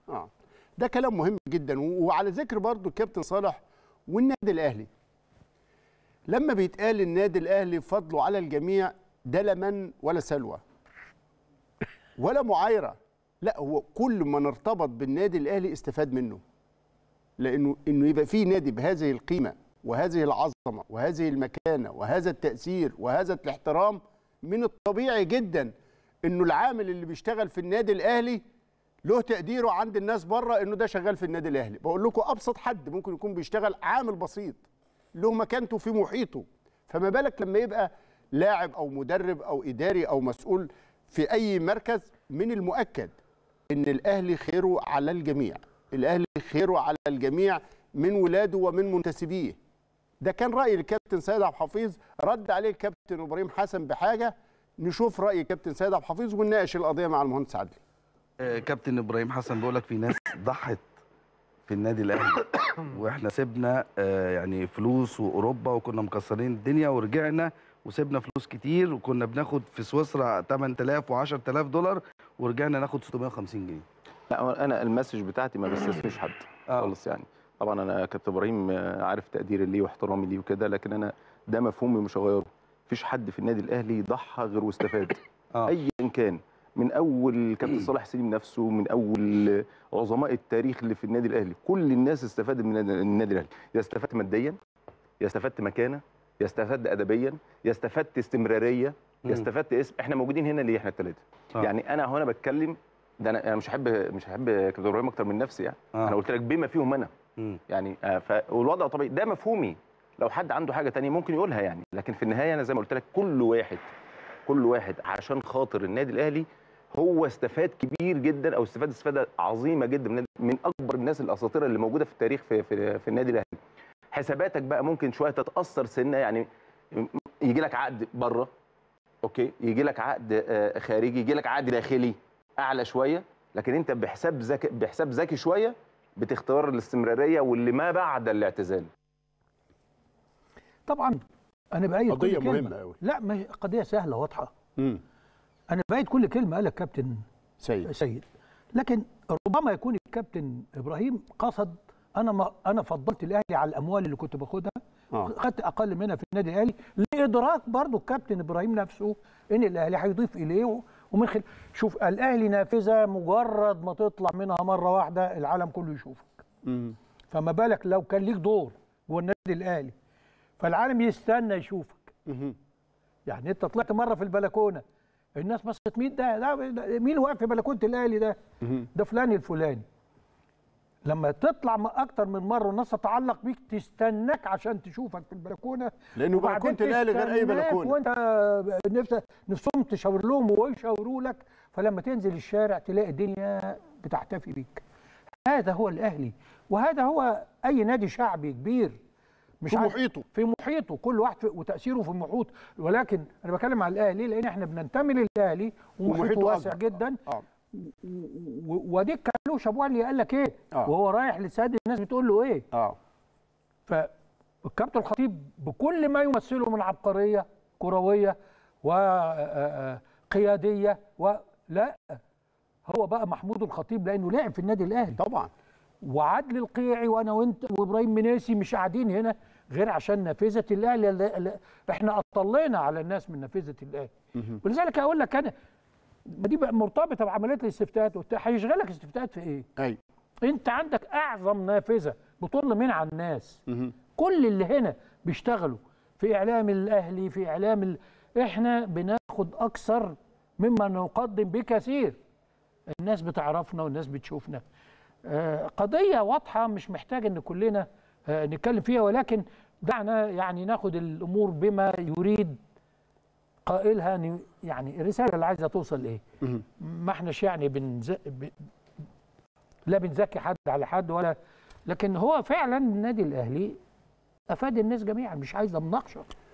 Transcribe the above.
اه ده كلام مهم جدا و- وعلى ذكر برضو كابتن صالح والنادي الاهلي لما بيتقال النادي الاهلي فضله على الجميع ده لا من ولا سلوى ولا معايره لا هو كل من ارتبط بالنادي الاهلي استفاد منه لانه انه يبقى فيه نادي بهذه القيمه وهذه العظمه وهذه المكانه وهذا التاثير وهذا الاحترام من الطبيعي جدا انه العامل اللي بيشتغل في النادي الاهلي له تقديره عند الناس بره انه ده شغال في النادي الاهلي بقول لكم ابسط حد ممكن يكون بيشتغل عامل بسيط له مكانته في محيطه فما بالك لما يبقى لاعب او مدرب او اداري او مسؤول في اي مركز من المؤكد ان الاهلي خيره على الجميع الاهلي خيره على الجميع من ولاده ومن منتسبيه ده كان راي الكابتن سيد عبد الحفيظ رد عليه الكابتن ابراهيم حسن بحاجه نشوف راي الكابتن سيد عبد الحفيظ ونناقش القضيه مع المهندس عدلي آه، كابتن ابراهيم حسن بيقول لك في ناس ضحت في النادي الاهلي واحنا سيبنا آه، يعني فلوس واوروبا وكنا مكسرين الدنيا ورجعنا وسيبنا فلوس كتير وكنا بناخد في سويسرا 8000 و10000 دولار ورجعنا ناخد 650 جنيه لا هو انا المسج بتاعتي ما بستثنيش حد آه. خالص يعني طبعا انا كابتن ابراهيم آه، عارف تقديري ليه واحترامي ليه وكده لكن انا ده مفهومي مش هغيره مفيش حد في النادي الاهلي ضحى غير واستفاد آه. ايا كان من اول كابتن صالح سليم نفسه من اول عظماء التاريخ اللي في النادي الاهلي كل الناس استفادت من النادي- النادي الاهلي يا استفدت ماديا يا استفدت مكانه يا استفدت ادبيا يا استفدت استمراريه مم. يا استفدت اسم احنا موجودين هنا ليه احنا الثلاثه آه. يعني انا هنا بتكلم ده انا انا مش هحب مش هحب كابتن ابراهيم اكتر من نفسي يعني آه. انا قلت لك بما فيهم انا مم. يعني آه، ف... والوضع طبيعي ده مفهومي لو حد عنده حاجه تانية ممكن يقولها يعني لكن في النهايه انا زي ما قلت لك كل واحد كل واحد عشان خاطر النادي الاهلي هو استفاد كبير جدا او استفاد استفاده عظيمه جدا من, من اكبر الناس الاساطير اللي موجوده في التاريخ في في, في النادي الاهلي حساباتك بقى ممكن شويه تتاثر سنه يعني يجي لك عقد بره اوكي يجي لك عقد آه، خارجي يجي لك عقد داخلي اعلى شويه لكن انت بحساب ذكي بحساب ذكي شويه بتختار الاستمراريه واللي ما بعد الاعتزال طبعا انا بايد قضية كل كلمة. مهمة أوي. لا ما هي قضيه سهله واضحه امم انا بايد كل كلمه قالها الكابتن سيد سيد لكن ربما يكون الكابتن ابراهيم قصد انا ما انا فضلت الاهلي على الاموال اللي كنت باخدها آه. خدت اقل منها في النادي الاهلي لادراك برضو الكابتن ابراهيم نفسه ان الاهلي هيضيف اليه و- ومن خلال شوف الاهلي نافذه مجرد ما تطلع منها مره واحده العالم كله يشوفك امم فما بالك لو كان ليك دور جوه النادي الاهلي فالعالم يستنى يشوفك مهم. يعني انت طلعت مره في البلكونه الناس بصت مين ده, ده, ده مين واقف في بلكونه الاهلي ده مهم. ده فلان الفلاني لما تطلع م- اكتر من مره والناس تتعلق بيك تستناك عشان تشوفك في البلكونه لانه وبعدين بلكونه الاهلي غير اي تستناك بلكونه وانت نفس نفسهم تشاور لهم ويشاوروا لك فلما تنزل الشارع تلاقي الدنيا بتحتفي بيك هذا هو الاهلي وهذا هو اي نادي شعبي كبير مش في عارف- محيطه. في محيطه كل واحد في وتاثيره في المحيط ولكن انا بتكلم على الاهلي لان احنا بننتمي للاهلي ومحيطه ومحيطه واسع أكبر. جدا اه و- وديك كالوش ابو علي قال لك ايه آه. وهو رايح لساد الناس بتقول له ايه اه فالكابتن الخطيب بكل ما يمثله من عبقريه كرويه وقياديه ولا هو بقى محمود الخطيب لانه لعب في النادي الاهلي طبعا وعدل القيعي وانا وانت وابراهيم مناسي مش قاعدين هنا غير عشان نافذه الاهلي اللي- اللي- احنا اطلينا على الناس من نافذه الاهلي ولذلك اقول لك انا ما دي بقى مرتبطه بعمليه الاستفتاءات وبتاع هيشغلك استفتاءات في ايه؟ ايوه انت عندك اعظم نافذه بتطل من على الناس مهم. كل اللي هنا بيشتغلوا في اعلام الاهلي في اعلام ال... احنا بناخد اكثر مما نقدم بكثير الناس بتعرفنا والناس بتشوفنا آه، قضيه واضحه مش محتاج ان كلنا آه، نتكلم فيها ولكن دعنا يعني ناخد الامور بما يريد قائلها ن- يعني الرساله اللي عايزه توصل ايه مهم. ما احناش يعني بنز... ب... لا بنزكي حد على حد ولا لكن هو فعلا النادي الاهلي افاد الناس جميعا مش عايز مناقشه